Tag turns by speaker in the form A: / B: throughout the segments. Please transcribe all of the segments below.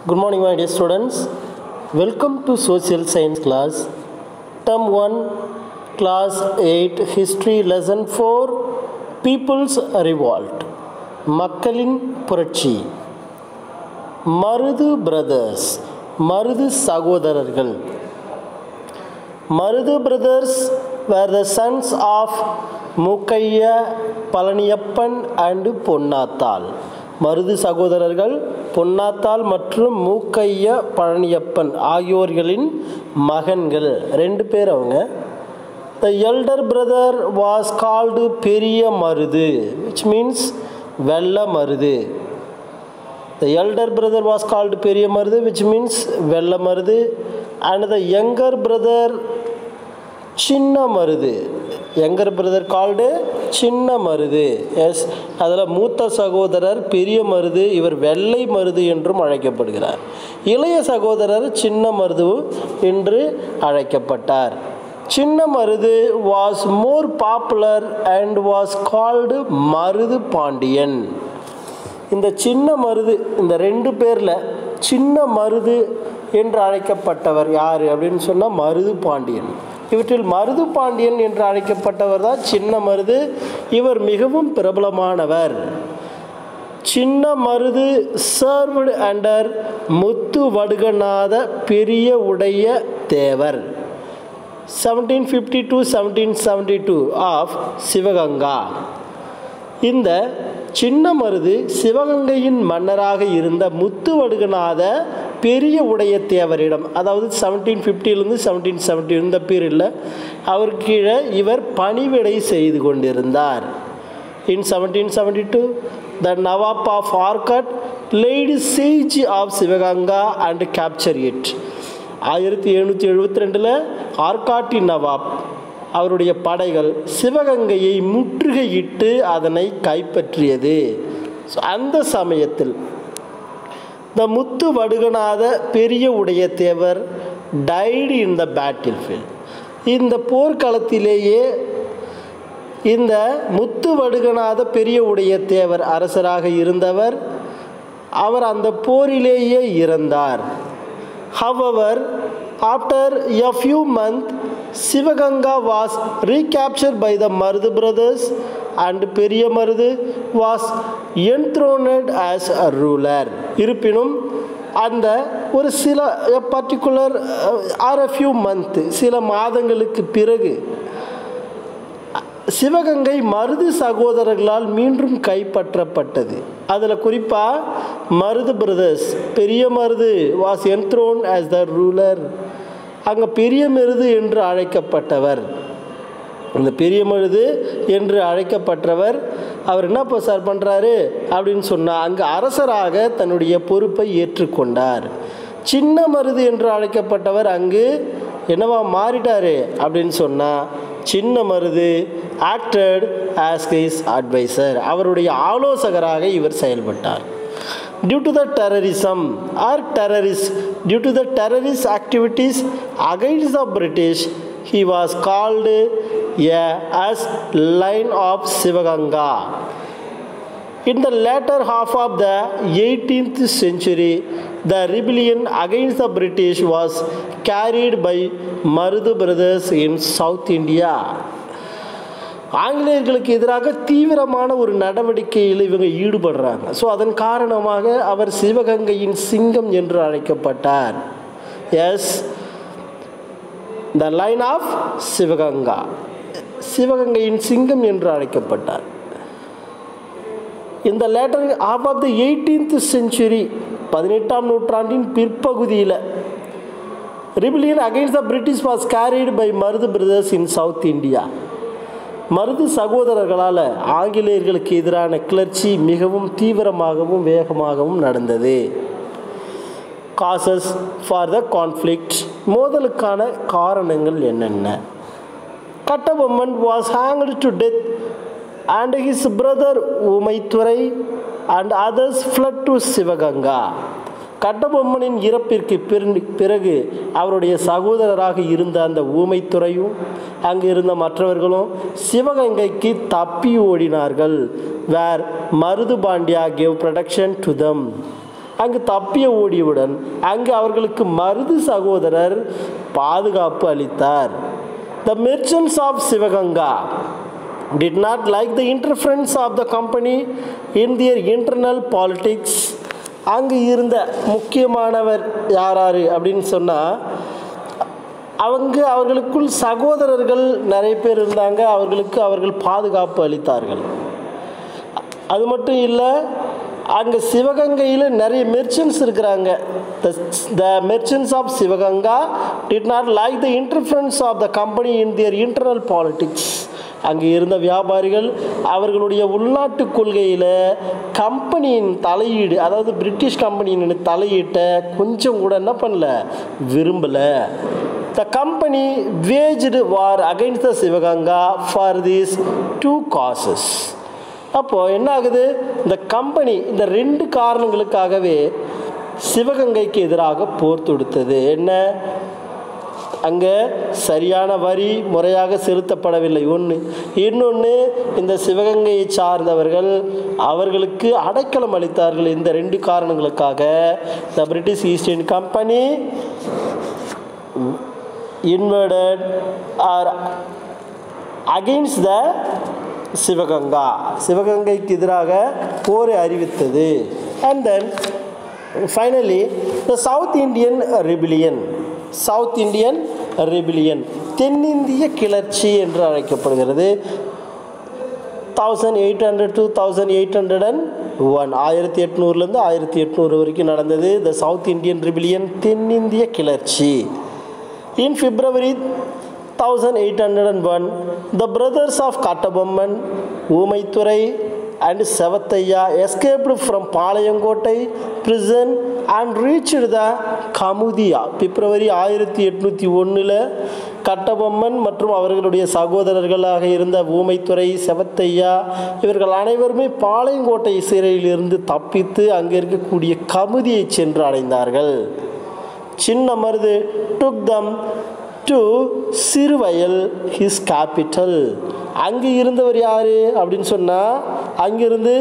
A: Good morning, my dear students. Welcome to Social Science class, Term 1, Class 8, History Lesson 4, People's Revolt. மக்களின் புரட்சி Marudhu brothers Marudhu சகோதரர்கள் Marudhu brothers were the sons of Mookkaiya Palaniappan and Ponnathal Marudhu சகோதரர்கள் பொன்னாத்தாள் மற்றும் மூக்கைய பழனியப்பன் ஆகியோர்களின் மகன்கள் ரெண்டு பேர் அவங்க the elder brother was called Periya Marudhu which means Vella Marudhu the elder brother was called Periya Marudhu which means Vella Marudhu and the younger brother Chinna Marudhu younger brother called சின்ன மருது எஸ் அதில் மூத்த சகோதரர் பெரிய மருது இவர் வெள்ளை மருது என்றும் அழைக்கப்படுகிறார் இளைய சகோதரர் சின்ன மருது என்று அழைக்கப்பட்டார் Chinna Marudhu was more popular and was called Marudhu Pandiyan இந்த சின்ன மருது இந்த ரெண்டு பேரில் சின்ன மருது என்று அழைக்கப்பட்டவர் யார் அப்படின்னு சொன்னால் மருது பாண்டியன் இவற்றில் மருது பாண்டியன் என்று அழைக்கப்பட்டவர் தான் சின்ன மருது இவர் மிகவும் பிரபலமானவர் Chinna Marudhu served under Muthu Vaduganatha Periya Udaya Thevar seventeen fifty two seventeen seventy two of Sivaganga இந்த சின்ன மருது சிவகங்கையின் மன்னராக இருந்த முத்துவடுகநாத பெரிய உடைய தேவரிடம் அதாவது செவன்டீன் ஃபிஃப்டிலேருந்து செவன்டீன் செவன்டி இந்த பீரியடில் அவர் கீழே இவர் பணிவிடை செய்து கொண்டிருந்தார் in seventeen seventy two the nawab of Arcot laid siege of Sivaganga and capture it ஆயிரத்தி எழுநூற்றி எழுபத்தி ரெண்டில் ஆர்காட்டி நவாப் அவருடைய படைகள் சிவகங்கையை முற்றுகையிட்டு அதனை கைப்பற்றியது ஸோ அந்த சமயத்தில் த முத்து Vaduganatha Periya Udaya Thevar died in the battlefield இந்த போர்க்களத்திலேயே இந்த முத்து வடுகநாத பெரிய உடைய தேவர் அரசராக இருந்தவர் அவர் அந்த போரிலேயே இறந்தார் however after a few month Sivaganga was recaptured by the Marudhu brothers and Periya Marudhu was enthroned as a ruler இருப்பினும் அந்த ஒரு சில particular or a few month சில மாதங்களுக்கு பிறகு சிவகங்கை மருது சகோதரர்களால் மீண்டும் கைப்பற்றப்பட்டது அதில் குறிப்பாக Marudhu brothers Periya Marudhu was enthrone as the ruler அங்கே பெரிய மருது என்று அழைக்கப்பட்டவர் இந்த பெரிய மருது என்று அழைக்கப்பட்டவர் அவர் என்ன இப்போ சார் பண்ணுறாரு அப்படின்னு சொன்னால் அங்கே அரசராக தன்னுடைய பொறுப்பை ஏற்றுக்கொண்டார் சின்ன மருது என்று அழைக்கப்பட்டவர் அங்கு என்னவா மாறிட்டாரு அப்படின்னு சொன்னால் Chinna Marudhu acted as his adviser அவருடைய ஆலோசகராக இவர் செயல்பட்டார் due to the terrorism or terrorist due to the terrorist activities against the British he was called a as lion of Sivaganga In the latter half of the 18th century, the rebellion against the British was carried by Marudu brothers in South India. ஆங்கிலேயர்களுக்கு எதிராக தீவிரமான ஒரு நடவடிக்கையில் இவங்க ஈடுபடுறாங்க so அதன் காரணமாக அவர் சிவகங்கையின் சிங்கம் என்று அழைக்கப்பட்டார் as the lion of Sivaganga சிவகங்கையின் சிங்கம் என்று அழைக்கப்பட்டார் இந்த latter of of the eighteenth century பதினெட்டாம் நூற்றாண்டின் பிற்பகுதியில் rebellion against the British was carried by Marudhu brothers in South India Marudhu சகோதரர்களால் ஆங்கிலேயர்களுக்கு எதிரான கிளர்ச்சி மிகவும் தீவிரமாகவும் வேகமாகவும் நடந்தது காசஸ் ஃபார் த கான்ஃப்ளிக்ட் மோதலுக்கான காரணங்கள் என்னென்ன Kattabomman was hanged to death and his brother Oomaithurai and others fled to Sivaganga கட்டபொம்மனின் இறப்பிற்கு பிறகு அவருடைய சகோதரராக இருந்த அந்த ஊமைத்துறையும் அங்கு இருந்த மற்றவர்களும் சிவகங்கைக்கு தப்பி ஓடினார்கள் where Marudhu Pandiya gave protection to them அங்கு தப்பிய ஓடியவுடன் அங்கு அவர்களுக்கு மருது சகோதரர் பாதுகாப்பு அளித்தார் the merchants of Sivaganga did not like the interference of the company in their internal politics அங்கு இருந்த முக்கியமானவர் யாராரு அப்படின்னு சொன்னால் அவங்க அவர்களுக்குள் சகோதரர்கள் நிறைய பேர் இருந்தாங்க அவர்களுக்கு அவர்கள் பாதுகாப்பு அளித்தார்கள் அது மட்டும் இல்லை அங்கே சிவகங்கையில் நிறைய மெர்ச்சன்ஸ் இருக்கிறாங்க the merchants of Sivaganga did not like the interference of the company in their internal politics அங்கே இருந்த வியாபாரிகள் அவர்களுடைய உள்நாட்டு கொள்கையில் கம்பெனியின் தலையீடு அதாவது பிரிட்டிஷ் கம்பெனியின் தலையீட்டை கொஞ்சம் கூட என்ன பண்ணல விரும்பலை the company waged war against the Sivaganga for these two causes அப்போது என்ன ஆகுது இந்த கம்பெனி இந்த ரெண்டு காரணங்களுக்காகவே சிவகங்கைக்கு எதிராக போர் தொடுத்தது என்ன அங்கே சரியான வரி முறையாக செலுத்தப்படவில்லை ஒன்று இன்னொன்று இந்த சிவகங்கையை சார்ந்தவர்கள் அவர்களுக்கு அடைக்கலம் அளித்தார்கள் இந்த ரெண்டு காரணங்களுக்காக the British East Indian company inverted or against the Sivaganga சிவகங்கைக்கு எதிராக போரை அறிவித்தது and then finally the South Indian rebellion South Indian rebellion தென்னிந்திய கிளர்ச்சி என்று அழைக்கப்படுகிறது thousand eight hundred two thousand eight hundred and one ஆயிரத்தி எட்நூறுலேருந்து ஆயிரத்தி எட்நூறு வரைக்கும் நடந்தது த சவுத் இந்தியன் ரிபிலியன் தென்னிந்திய கிளர்ச்சி in February thousand eight hundred and one the brothers of Kattabomman Oomaithurai and Sevathaiya escaped from Palayamkottai prison and reached the கமுதியா பிப்ரவரி ஆயிரத்தி எட்நூற்றி ஒன்றில் கட்டபொம்மன் மற்றும் அவர்களுடைய சகோதரர்களாக இருந்த ஊமைத்துறை செவத்தையா இவர்கள் அனைவருமே பாளையங்கோட்டை சிறையிலிருந்து தப்பித்து அங்கே இருக்கக்கூடிய கமுதியை சென்று அடைந்தார்கள் Chinna Marudhu took them to Siruvayal his capital அங்கே இருந்தவர் யார் அப்படின்னு சொன்னால் அங்கிருந்து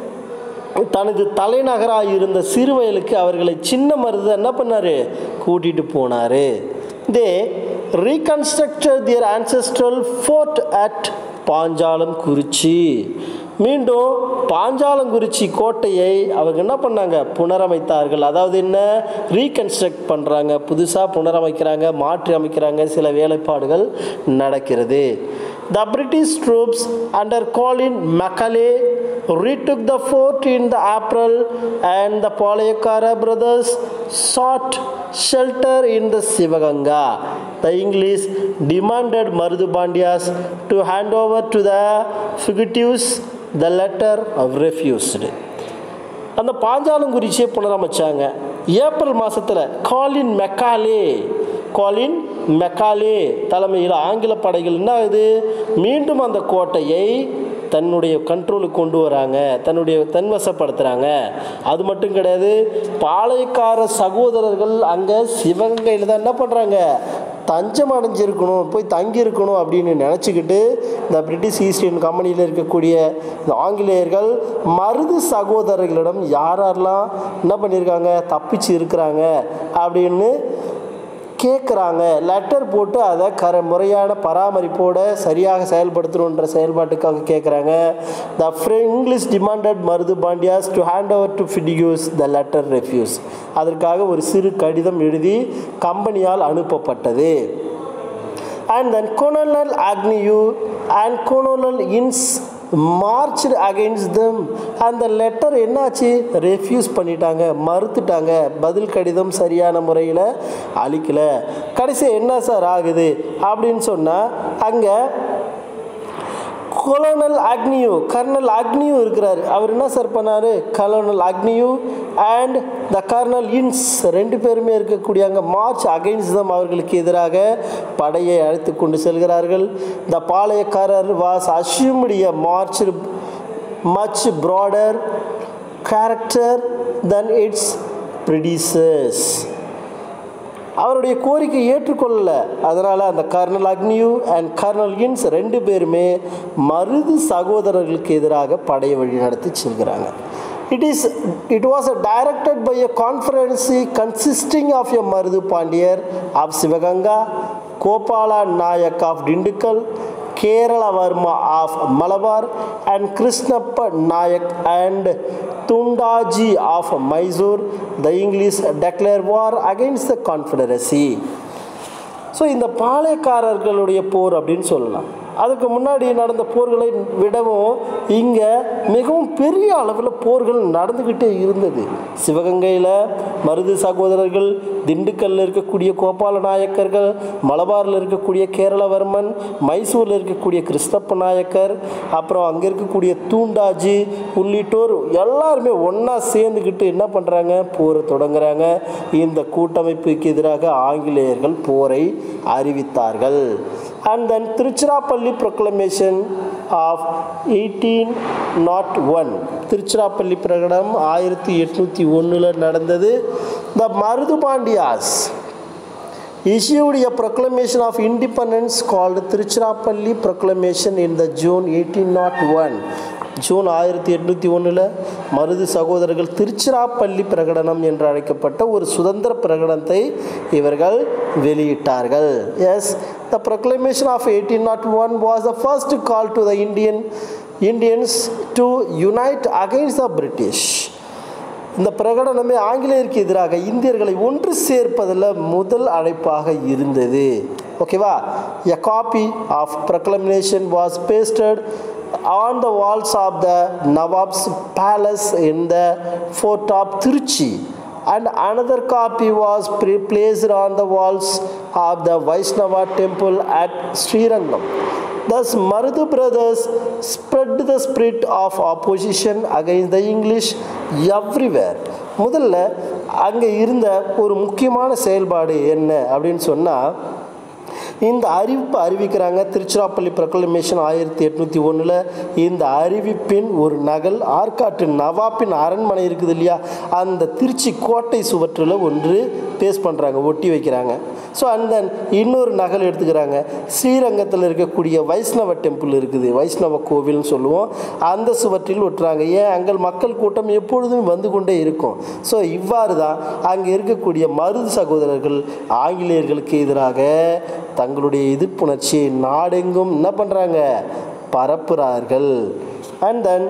A: தனது தலைநகராக இருந்த சிறுவயலுக்கு அவர்களை சின்ன மருது என்ன பண்ணார் கூட்டிகிட்டு போனார் they reconstructed their ancestral fort at Panchalankurichi மீண்டும் பாஞ்சாலங்குறிச்சி கோட்டையை அவங்க என்ன பண்ணாங்க புனரமைத்தார்கள் அதாவது என்ன ரீகன்ஸ்ட்ரக்ட் பண்ணுறாங்க புதுசாக புனரமைக்கிறாங்க மாற்றி அமைக்கிறாங்க சில வேலைப்பாடுகள் நடக்கிறது the British troops under Colin Macaulay retook the fort in the April and the Palayakara brothers sought shelter in the Sivaganga. The English demanded Marudubandiyas to hand over to the fugitives the letter of refused. அந்த பாஞ்சாலங்குறிச்சியை புனரமைச்சாங்க April மாதத்தில் காலின் Macaulay காலின் Macaulay தலைமையில் ஆங்கில படைகள் என்ன ஆகுது மீண்டும் அந்த கோட்டையை தன்னுடைய கண்ட்ரோலுக்கு கொண்டு வராங்க தன்னுடைய தன்வசப்படுத்துகிறாங்க அது மட்டும் கிடையாது பாளையக்கார சகோதரர்கள் அங்கே சிவகங்கையில் தான் என்ன பண்ணுறாங்க தஞ்சம் அடைஞ்சிருக்கணும் போய் தங்கியிருக்கணும் அப்படின்னு நினச்சிக்கிட்டு இந்த பிரிட்டிஷ் ஈஸ்ட் இந்தியன் கம்பெனியில் இருக்கக்கூடிய இந்த ஆங்கிலேயர்கள் மருது சகோதரர்களிடம் யார் யாரெல்லாம் என்ன பண்ணியிருக்காங்க தப்பிச்சு இருக்கிறாங்க அப்படின்னு கேட்குறாங்க லெட்டர் போட்டு அதை கர முறையான பராமரிப்போடு சரியாக செயல்படுத்தணுன்ற செயல்பாட்டுக்காக கேட்குறாங்க the English demanded Marudhu Pandiyas to hand over to fugitives the letter refuse அதற்காக ஒரு சிறு கடிதம் எழுதி கம்பெனியால் அனுப்பப்பட்டது and then colonel Agnew and colonel Innes march against தம் அந்த லெட்டர் என்னாச்சு ரெஃப்யூஸ் பண்ணிட்டாங்க மறுத்துட்டாங்க பதில் கடிதம் சரியான முறையில் அளிக்கலை கடைசி என்ன சார் ஆகுது அப்படின்னு சொன்னால் அங்கே கொலோனல் அக்னியூ கர்னல் அக்னியூ இருக்கிறார் அவர் என்ன சார் பண்ணார் colonel Agnew and the colonel Innes ரெண்டு பேருமே இருக்கக்கூடிய அங்கே மார்ச் அகைன்ஸ்ட் தம் அவர்களுக்கு எதிராக படையை அழைத்து கொண்டு செல்கிறார்கள் the Palayakkarar was assumed a march much broader character then it's Britishers அவருடைய கோரிக்கை ஏற்றுக்கொள்ளலை அதனால் அந்த colonel Agnew and kernel Innes ரெண்டு பேருமே மருது சகோதரர்களுக்கு எதிராக படையை வழி நடத்தி செல்கிறாங்க It is it was directed by a conference consisting of a Marudu Pandiyar of Sivaganga, Kopala Nayak of Dindukal, Kerala Varma of Malabar, and Krishnappa Nayak and Tundaji of Mysore. The English declared war against the Confederacy. So இந்த பாளையக்காரர்களுடைய போர் அப்படின்னு சொல்லலாம் அதுக்கு முன்னாடி நடந்த போர்களை விடவும் இங்கே மிகவும் பெரிய அளவில் போர்கள் நடந்துக்கிட்டே இருந்தது சிவகங்கையில் மருது சகோதரர்கள் திண்டுக்கல்லில் இருக்கக்கூடிய கோபால நாயக்கர்கள் மலபாரில் இருக்கக்கூடிய கேரளவர்மன் மைசூரில் இருக்கக்கூடிய கிருஷ்ணப்ப நாயக்கர் அப்புறம் அங்கே இருக்கக்கூடிய தூண்டாஜி உள்ளிட்டோர் எல்லாருமே ஒன்றா சேர்ந்துக்கிட்டு என்ன பண்ணுறாங்க போரை தொடங்குறாங்க இந்த கூட்டமைப்புக்கு எதிராக ஆங்கிலேயர்கள் போரை அறிவித்தார்கள் and then Tiruchirappalli proclamation of eighteen naught one Tiruchirappalli பிரகடனம் ஆயிரத்தி எட்நூற்றி ஒன்றில் நடந்தது the Marudhu Pandiyas issued a proclamation of independence called Tiruchirappalli Proclamation in the June 1801 ஜூன் ஆயிரத்தி எட்நூற்றி ஒன்றில் மருது சகோதரர்கள் திருச்சிராப்பள்ளி பிரகடனம் என்று அழைக்கப்பட்ட ஒரு சுதந்திர பிரகடனத்தை இவர்கள் வெளியிட்டார்கள் as the proclamation of eighteen naught one was the first call to the Indian Indians to unite against the British இந்த பிரகடனமே ஆங்கிலேயருக்கு எதிராக இந்தியர்களை ஒன்று சேர்ப்பதில் முதல் அழைப்பாக இருந்தது ஓகேவா a copy of proclamation was pasted on the walls of the nawab's palace in the fort of Trichy and another copy was pre- placed on the walls of the Vaishnava temple at Srirangam. Thus, Marudu brothers spread the spirit of opposition against the English everywhere. முதல்ல அங்கே இருந்த ஒரு முக்கியமான செயல்பாடு என்ன அப்படின்னு சொன்னால் இந்த அறிவிப்பு அறிவிக்கிறாங்க திருச்சிராப்பள்ளி ப்ரொக்ளமேஷன் ஆயிரத்தி எட்நூற்றி ஒன்றில் இந்த அறிவிப்பின் ஒரு நகல் ஆற்காட்டு நவாப்பின் அரண்மனை இருக்குது இல்லையா அந்த திருச்சி கோட்டை சுவற்றில் ஒன்று பேஸ் பண்ணுறாங்க ஒட்டி வைக்கிறாங்க ஸோ அந்த இன்னொரு நகல் எடுத்துக்கிறாங்க ஸ்ரீரங்கத்தில் இருக்கக்கூடிய வைஷ்ணவ டெம்பிள் இருக்குது வைஷ்ணவ கோவில்னு சொல்லுவோம் அந்த சுவற்றில் ஒட்டுறாங்க ஏன் அங்கே மக்கள் கூட்டம் எப்பொழுதும் வந்து கொண்டே இருக்கும் ஸோ இவ்வாறு தான் அங்கே இருக்கக்கூடிய மருது சகோதரர்கள் ஆங்கிலேயர்களுக்கு எதிராக தங்களுடைய எதிர்ப்புணர்ச்சியை நாடெங்கும் என்ன பண்ணுறாங்க பரப்புகிறார்கள் and then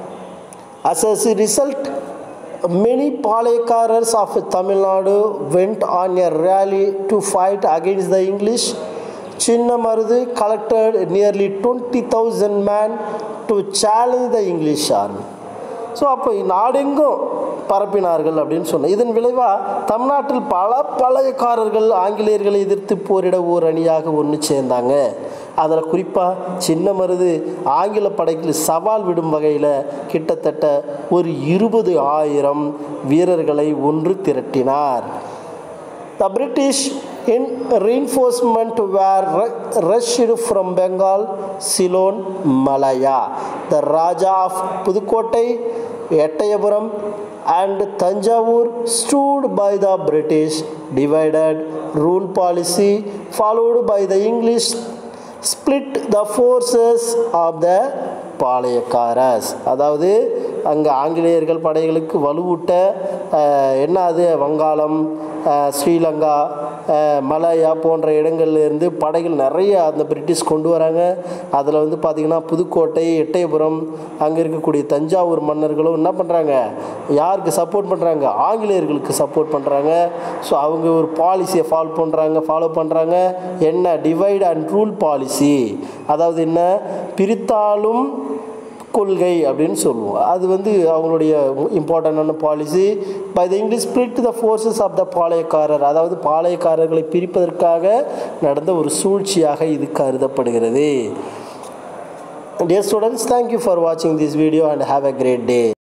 A: as a result many Palayakkarars of Tamil Nadu went on a rally to fight against the English Chinna Marudhu collected nearly 20,000 men to challenge the English army so அப்போ நாடெங்கும் பரப்பினார்கள் அப்படின்னு சொன்னேன் இதன் விளைவாக தமிழ்நாட்டில் பல பழையக்காரர்கள் ஆங்கிலேயர்களை எதிர்த்து போரிட ஓர் அணியாக ஒன்று சேர்ந்தாங்க அதில் குறிப்பாக சின்ன மருது ஆங்கில படைக்கு சவால் விடும் வகையில் கிட்டத்தட்ட ஒரு இருபது ஆயிரம் வீரர்களை ஒன்று திரட்டினார் The British in reinforcement were ru- rushed from Bengal, Ceylon, Malaya. The Raja of Pudukottai, Ettayapuram, and Tanjavur stood by the British divided rule policy followed by the English split the forces of the பாளையக்காரஸ் அதாவது அங்கே ஆங்கிலேயர்கள் படைகளுக்கு வலுவூட்ட அஹ், என்ன அது வங்காளம் அஹ், ஸ்ரீலங்கா அஹ், Malaya போன்ற இடங்கள்ல இருந்து படைகள் நிறைய அந்த பிரிட்டிஷ் கொண்டு வராங்க அதில் வந்து பார்த்திங்கன்னா புதுக்கோட்டை எட்டயபுரம் அங்கே இருக்கக்கூடிய தஞ்சாவூர் மன்னர்களும் என்ன பண்ணுறாங்க யாருக்கு சப்போர்ட் பண்ணுறாங்க ஆங்கிலேயர்களுக்கு சப்போர்ட் பண்ணுறாங்க ஸோ அவங்க ஒரு பாலிசியை ஃபாலோ பண்ணுறாங்க ஃபாலோ பண்ணுறாங்க என்ன டிவைட் அண்ட் ரூல் பாலிசி அதாவது என்ன பிரித்தாலும் கொள்கை அப்படின்னு சொல்லுவோம் அது வந்து அவங்களுடைய இம்பார்ட்டண்டான policy by the English split the forces of the Palayakkarar அதாவது பாளையக்காரர்களை பிரிப்பதற்காக நடந்த ஒரு சூழ்ச்சியாக இது கருதப்படுகிறது Dear students, thank you for watching this video and have a great day.